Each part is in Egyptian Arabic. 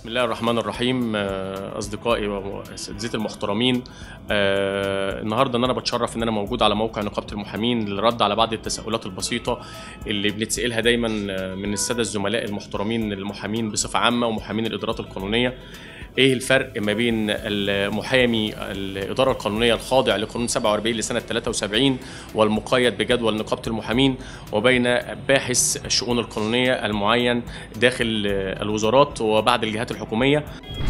بسم الله الرحمن الرحيم آه، اصدقائي واساتذتي المحترمين آه، النهارده ان انا بتشرف ان انا موجود على موقع نقابه المحامين للرد على بعض التساؤلات البسيطه اللي بنتسالها دايما آه، من الساده الزملاء المحترمين المحامين بصفه عامه ومحامين الادارات القانونيه ايه الفرق ما بين المحامي الاداره القانونيه الخاضع لقانون 47 لسنه 73 والمقيد بجدول نقابه المحامين وبين باحث الشؤون القانونيه المعين داخل الوزارات وبعض الجهات الحكوميه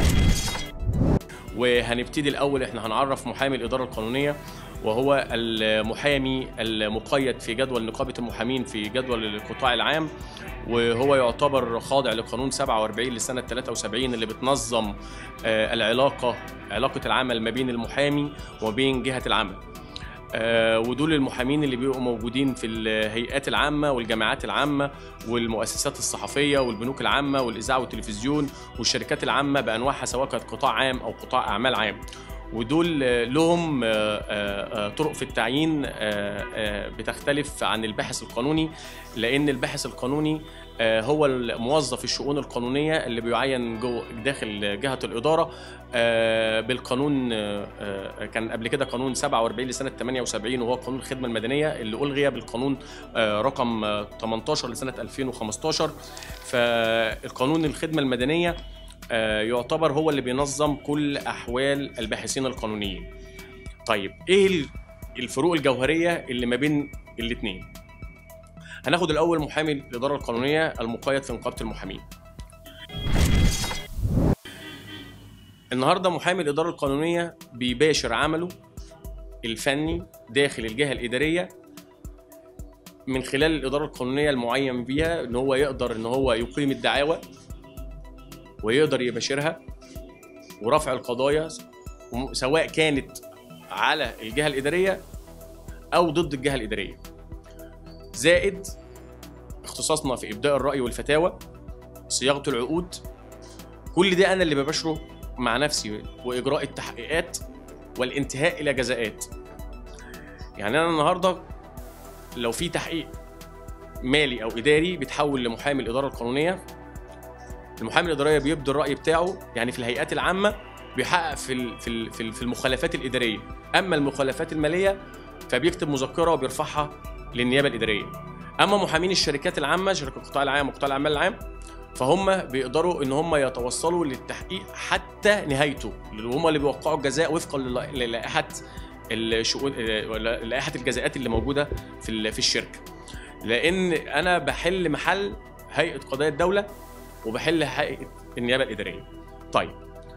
وهنبتدي الاول احنا هنعرف محامي الاداره القانونيه وهو المحامي المقيد في جدول نقابه المحامين في جدول القطاع العام وهو يعتبر خاضع لقانون 47 لسنه 73 اللي بتنظم آه، العلاقه علاقه العمل ما بين المحامي وبين جهه العمل آه، ودول المحامين اللي بيبقوا موجودين في الهيئات العامة والجامعات العامة والمؤسسات الصحفية والبنوك العامة والإذاعة والتلفزيون والشركات العامة بأنواعها سواء كانت قطاع عام أو قطاع أعمال عام ودول آه، لهم آه، آه، آه، طرق في التعيين آه، آه، بتختلف عن الباحث القانوني لأن الباحث القانوني آه، هو الموظف الشؤون القانونية اللي بيعين جو داخل جهة الإدارة آه، بالقانون آه، آه، كان قبل كده قانون 47 لسنة 78 وهو قانون الخدمة المدنية اللي ألغي بالقانون آه، رقم آه، 18 لسنة 2015 فالقانون الخدمة المدنية آه، يعتبر هو اللي بينظم كل أحوال الباحثين القانونيين طيب إيه ال- الفروق الجوهرية اللي ما بين الاتنين هناخد الأول محامي الإدارة القانونية المقيد في نقابة المحامين النهارده محامي الإدارة القانونية بيباشر عمله الفني داخل الجهة الإدارية من خلال الإدارة القانونية المعين بيها إن هو يقدر إن هو يقيم الدعاوى ويقدر يباشرها ورفع القضايا سواء كانت على الجهة الإدارية أو ضد الجهة الإدارية زائد اختصاصنا في إبداء الرأي والفتاوى صياغة العقود كل ده أنا اللي بباشره مع نفسي وإجراء التحقيقات والانتهاء إلى جزاءات يعني أنا النهاردة لو في تحقيق مالي أو إداري بيتحول لمحامي الإدارة القانونية المحامي الإدارية بيبدي الرأي بتاعه يعني في الهيئات العامة بيحقق في ال- في ال- في ال- في المخالفات الإدارية أما المخالفات المالية فبيكتب مذكرة وبيرفعها للنيابة الإدارية أما محامين الشركات العامة شركة القطاع العام وقطاع الأعمال العام فهم بيقدروا ان هم يتوصلوا للتحقيق حتى نهايته اللي هم اللي بيوقعوا الجزاء وفقا لل- للائحه الشؤون لائحه الجزاءات اللي موجوده في ال- في الشركه لان انا بحل محل هيئه قضايا الدوله وبحل هيئه النيابه الاداريه طيب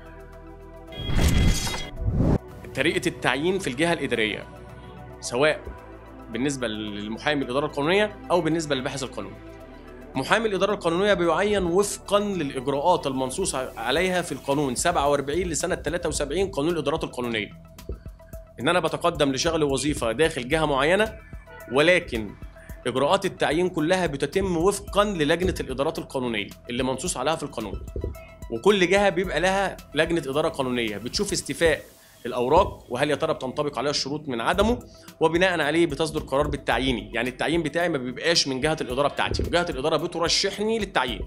طريقه التعيين في الجهه الاداريه سواء بالنسبه للمحامي الاداره القانونيه او بالنسبه للباحث القانوني محامي الإدارة القانونية بيعين وفقا للإجراءات المنصوص عليها في القانون 47 لسنة 73 قانون الإدارات القانونية. إن أنا بتقدم لشغل وظيفة داخل جهة معينة ولكن إجراءات التعيين كلها بتتم وفقا للجنة الإدارات القانونية اللي منصوص عليها في القانون. وكل جهة بيبقى لها لجنة إدارة قانونية بتشوف استيفاء الأوراق وهل يا ترى بتنطبق عليها الشروط من عدمه وبناء عليه بتصدر قرار بالتعييني يعني التعيين بتاعي ما بيبقاش من جهه الاداره بتاعتي وجهه الاداره بترشحني للتعيين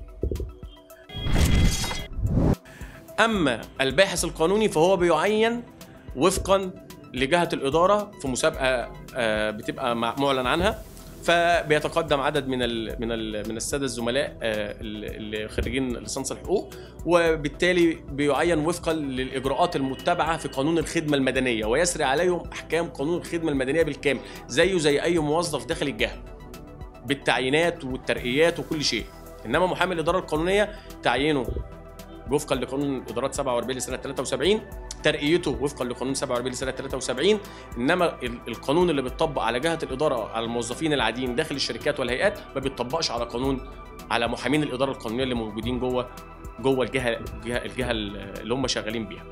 اما الباحث القانوني فهو بيعين وفقا لجهه الاداره في مسابقه آه، بتبقى مع- معلن عنها فبيتقدم عدد من ال من ال من الساده الزملاء آه، اللي خريجين ليسانس الحقوق وبالتالي بيعين وفقا للاجراءات المتبعه في قانون الخدمه المدنيه ويسري عليهم احكام قانون الخدمه المدنيه بالكامل زيه زي اي موظف داخل الجهه بالتعيينات والترقيات وكل شيء انما محامي الاداره القانونيه تعيينه وفقا لقانون الادارات 47 لسنه 73 ترقيته وفقا لقانون 47 لسنه 73 انما ال- القانون اللي بيطبق على جهه الاداره على الموظفين العاديين داخل الشركات والهيئات ما بيطبقش على قانون على محامين الاداره القانونيه اللي موجودين جوه جوه الجهه الجهه, الجهة اللي هم شغالين بيها.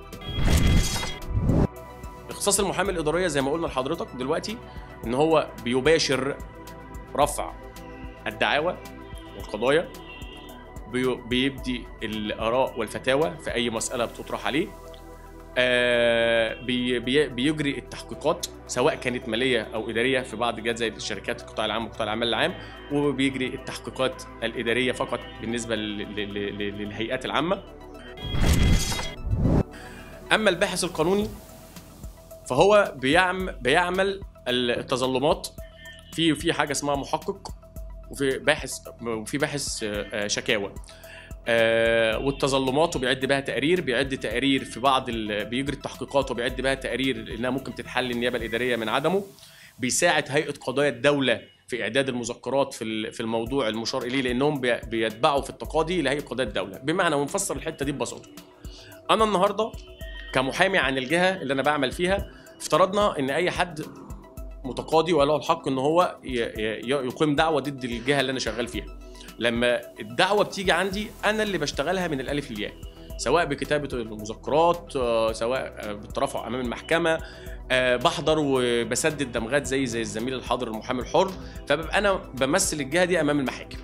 اختصاص المحامي الاداريه زي ما قلنا لحضرتك دلوقتي ان هو بيباشر رفع الدعاوى والقضايا بي- بيبدي الاراء والفتاوى في اي مساله بتطرح عليه آه، بي- بي- بيجري التحقيقات سواء كانت ماليه او اداريه في بعض الجهات زي الشركات القطاع العام وقطاع الاعمال العام وبيجري التحقيقات الاداريه فقط بالنسبه لل- لل- لل- للهيئات العامه اما الباحث القانوني فهو بيعمل بيعمل التظلمات في في حاجه اسمها محقق وفي باحث وفي باحث آه، شكاوى آه، والتظلمات وبيعد بها تقارير بيعد تقارير في بعض ال... بيجري التحقيقات وبيعد بها تقارير انها ممكن تتحل النيابه الاداريه من عدمه بيساعد هيئه قضايا الدوله في اعداد المذكرات في ال- في الموضوع المشار اليه لانهم بي- بيتبعوا في التقاضي لهيئه قضايا الدوله بمعنى ونفسر الحته دي ببساطه انا النهارده كمحامي عن الجهه اللي انا بعمل فيها افترضنا ان اي حد متقاضي وله الحق ان هو ي- ي- يقيم دعوه ضد الجهه اللي انا شغال فيها لما الدعوه بتيجي عندي انا اللي بشتغلها من الالف للياء سواء بكتابه المذكرات آه، سواء آه، بالترافع امام المحكمه آه، بحضر وبسدد دمغات زي زي الزميل الحاضر المحامي الحر فببقى انا بمثل الجهه دي امام المحاكم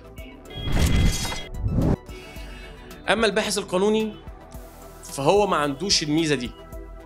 اما الباحث القانوني فهو ما عندوش الميزه دي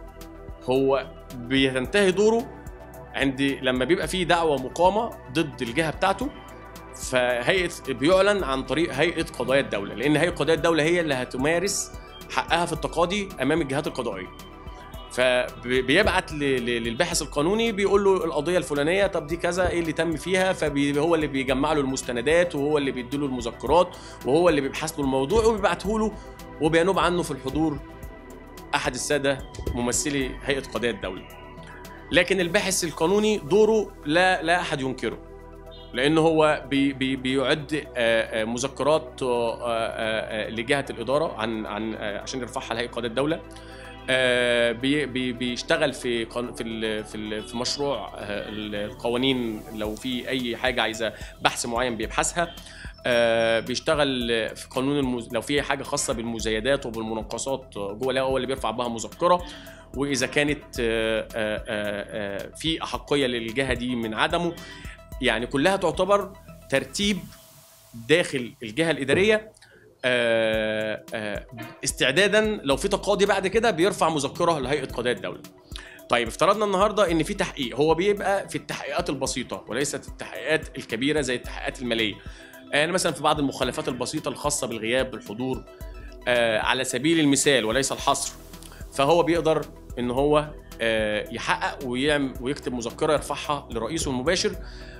هو بينتهي دوره عند لما بيبقى فيه دعوه مقامه ضد الجهه بتاعته فهيئه بيعلن عن طريق هيئه قضايا الدوله لان هيئه قضايا الدوله هي اللي هتمارس حقها في التقاضي امام الجهات القضائيه فبيبعت ل- ل- للباحث القانوني بيقول له القضيه الفلانيه طب دي كذا ايه اللي تم فيها فهو اللي بيجمع له المستندات وهو اللي بيدي له المذكرات وهو اللي بيبحث له الموضوع وبيبعته له وبينوب عنه في الحضور احد الساده ممثلي هيئه قضايا الدوله لكن الباحث القانوني دوره لا لا احد ينكره لان هو بي بي بيعد آه، آه، مذكرات آه، آه، آه، لجهه الاداره عن عن آه، عشان يرفعها لهيئه قضاء الدوله آه، بي بي بيشتغل في قان- في ال- في ال- في مشروع آه، القوانين لو في اي حاجه عايزه بحث معين بيبحثها آه، بيشتغل في قانون المز... لو في حاجه خاصه بالمزايدات وبالمناقصات جوه لا هو اللي بيرفع بها مذكره واذا كانت آه، آه، آه، آه، في احقيه للجهه دي من عدمه يعني كلها تعتبر ترتيب داخل الجهه الاداريه آه، آه، استعدادا لو في تقاضي بعد كده بيرفع مذكره لهيئه قضايا الدوله طيب افترضنا النهارده ان في تحقيق هو بيبقى في التحقيقات البسيطه وليست التحقيقات الكبيره زي التحقيقات الماليه يعني مثلا في بعض المخالفات البسيطه الخاصه بالغياب بالحضور آه، على سبيل المثال وليس الحصر فهو بيقدر ان هو آه، يحقق ويعمل ويكتب مذكره يرفعها لرئيسه المباشر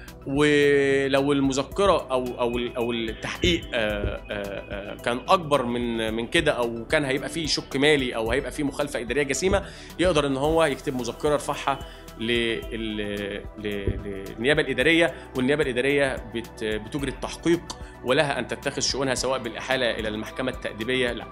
ولو المذكره او او او التحقيق آه، آه، آه، كان اكبر من من كده او كان هيبقى فيه شك مالي او هيبقى فيه مخالفه اداريه جسيمه يقدر ان هو يكتب مذكره يرفعها لل- ل- للنيابه الاداريه والنيابه الاداريه بت- بتجري التحقيق ولها ان تتخذ شؤونها سواء بالاحاله الى المحكمه التاديبيه لا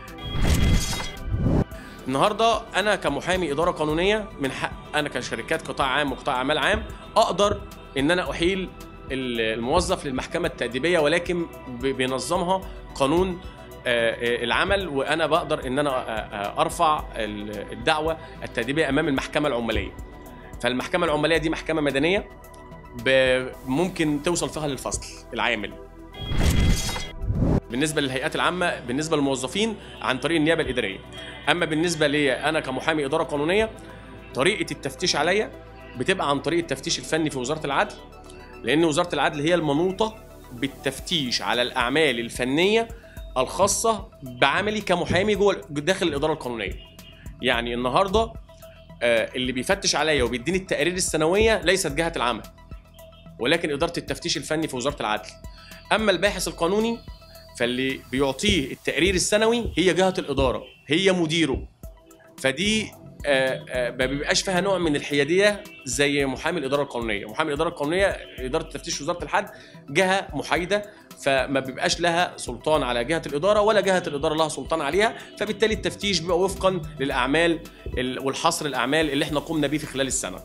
النهارده انا كمحامي اداره قانونيه من حق انا كشركات قطاع عام وقطاع اعمال عام اقدر ان انا احيل ال- الموظف للمحكمه التاديبيه ولكن ب- بينظمها قانون آه، آه، العمل وانا بقدر ان انا آه، آه، ارفع ال- الدعوه التاديبيه امام المحكمه العماليه فالمحكمه العماليه دي محكمه مدنيه ب- ممكن توصل فيها للفصل العامل بالنسبه للهيئات العامه بالنسبه للموظفين عن طريق النيابه الاداريه اما بالنسبه لي انا كمحامي اداره قانونيه طريقه التفتيش عليا بتبقى عن طريق التفتيش الفني في وزاره العدل لان وزاره العدل هي المنوطه بالتفتيش على الاعمال الفنيه الخاصه بعملي كمحامي جوه داخل الاداره القانونيه يعني النهارده آه، اللي بيفتش عليا وبيديني التقارير السنويه ليست جهه العمل ولكن اداره التفتيش الفني في وزاره العدل اما الباحث القانوني فاللي بيعطيه التقرير السنوي هي جهه الاداره هي مديره فدي آه، آه، ما بيبقاش فيها نوع من الحياديه زي محامي الاداره القانونيه محامي الاداره القانونيه اداره التفتيش وزاره العدل جهه محايده فما بيبقاش لها سلطان على جهه الاداره ولا جهه الاداره لها سلطان عليها فبالتالي التفتيش بيبقى وفقا للاعمال ال- والحصر الاعمال اللي احنا قمنا بيه في خلال السنه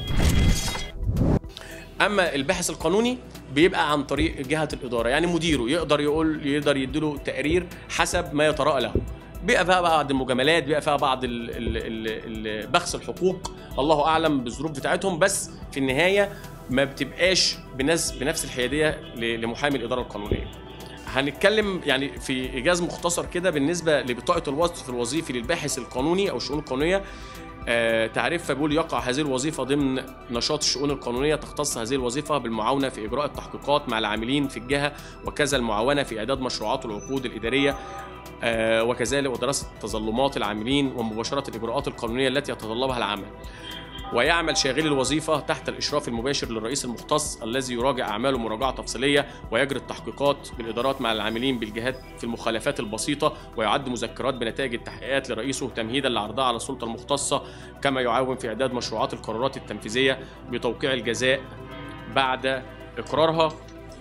اما الباحث القانوني بيبقى عن طريق جهه الاداره يعني مديره يقدر يقول يقدر يديله تقرير حسب ما يتراءى له بيبقى فيها بعض المجاملات بيبقى فيها بعض ال- ال- ال- ال- بخس الحقوق الله اعلم بالظروف بتاعتهم بس في النهايه ما بتبقاش بنفس بنفس الحياديه ل- لمحامي الاداره القانونيه هنتكلم يعني في ايجاز مختصر كده بالنسبه لبطاقه الوصف الوظيفي للباحث القانوني او الشؤون القانونيه آه، تعريف بيقول يقع هذه الوظيفة ضمن نشاط الشؤون القانونية تختص هذه الوظيفة بالمعاونة في إجراء التحقيقات مع العاملين في الجهة وكذا المعاونة في إعداد مشروعات والعقود الإدارية آه، وكذلك ودراسة تظلمات العاملين ومباشرة الإجراءات القانونية التي يتطلبها العمل ويعمل شاغلي الوظيفة تحت الإشراف المباشر للرئيس المختص الذي يراجع أعماله مراجعة تفصيلية ويجري التحقيقات بالإدارات مع العاملين بالجهات في المخالفات البسيطة ويعد مذكرات بنتائج التحقيقات لرئيسه تمهيدا لعرضها على السلطة المختصة كما يعاون في إعداد مشروعات القرارات التنفيذية بتوقيع الجزاء بعد إقرارها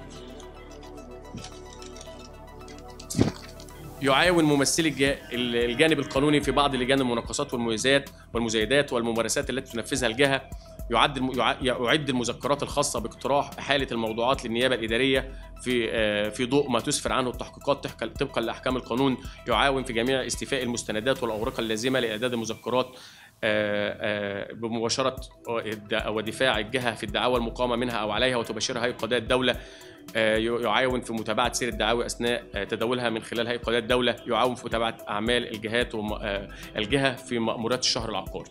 يعاون ممثلي الجا- الجانب القانوني في بعض لجان المناقصات والمميزات والمزايدات والممارسات التي تنفذها الجهه يعد الم- يع- يعد المذكرات الخاصه باقتراح احاله الموضوعات للنيابه الاداريه في آه، في ضوء ما تسفر عنه التحقيقات تحك- طبقا لاحكام القانون يعاون في جميع استيفاء المستندات والاوراق اللازمه لاعداد المذكرات آه، آه، بمباشره الد- ودفاع الجهه في الدعاوى المقامه منها او عليها وتباشرها هيئه قضاء الدوله آه، يعاون في متابعه سير الدعاوى اثناء آه، تداولها من خلال هيئه قضاء الدوله يعاون في متابعه اعمال الجهات والجهه في مأمورات الشهر العقاري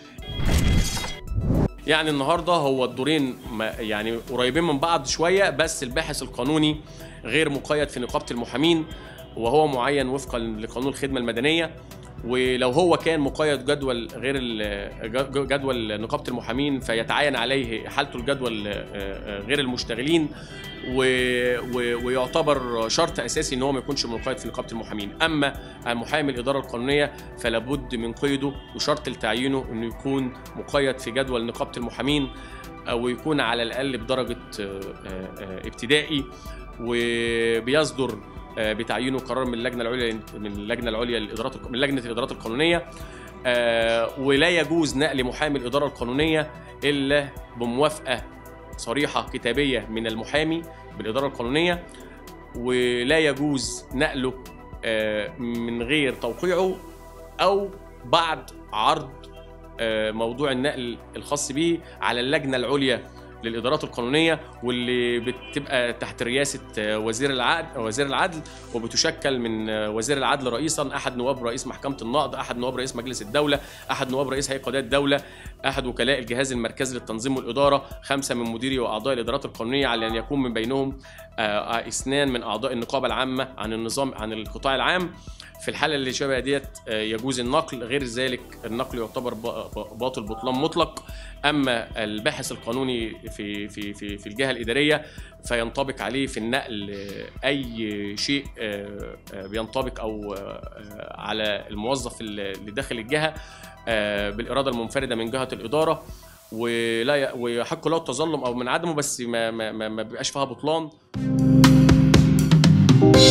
يعني النهارده هو الدورين ما- يعني قريبين من بعض شويه بس الباحث القانوني غير مقيد في نقابه المحامين وهو معين وفقا لقانون الخدمه المدنيه ولو هو كان مقيد جدول غير ال- ج- جدول نقابه المحامين فيتعين عليه حالته الجدول آه، آه، غير المشتغلين و- و- ويعتبر شرط اساسي ان هو ما يكونش مقيد في نقابه المحامين اما محامي الاداره القانونيه فلا بد من قيده وشرط لتعيينه انه يكون مقيد في جدول نقابه المحامين او يكون على الاقل بدرجه آه، آه، ابتدائي وبيصدر آه، بتعيينه قرار من اللجنه العليا من اللجنه العليا للادارات من لجنه الادارات القانونيه آه، ولا يجوز نقل محامي الاداره القانونيه الا بموافقه صريحه كتابيه من المحامي بالاداره القانونيه ولا يجوز نقله آه، من غير توقيعه او بعد عرض آه، موضوع النقل الخاص به على اللجنه العليا للادارات القانونيه واللي بتبقى تحت رئاسه آه، وزير العدل وزير العدل وبتشكل من آه، وزير العدل رئيسا احد نواب رئيس محكمه النقض احد نواب رئيس مجلس الدوله احد نواب رئيس هيئه قضاء الدوله احد وكلاء الجهاز المركزي للتنظيم والاداره خمسه من مديري واعضاء الادارات القانونيه على ان يكون من بينهم آه، اثنان من اعضاء النقابه العامه عن النظام عن القطاع العام في الحاله اللي شبه ديت آه، يجوز النقل غير ذلك النقل يعتبر ب- ب- باطل بطلان مطلق اما الباحث القانوني في في في في الجهه الاداريه فينطبق عليه في النقل آه، اي شيء آه، آه، بينطبق او آه، آه، على الموظف اللي اللي داخل الجهه آه، بالاراده المنفرده من جهه الاداره ولا ي- ويحق له التظلم او من عدمه بس ما ما ما ما بيبقاش فيها بطلان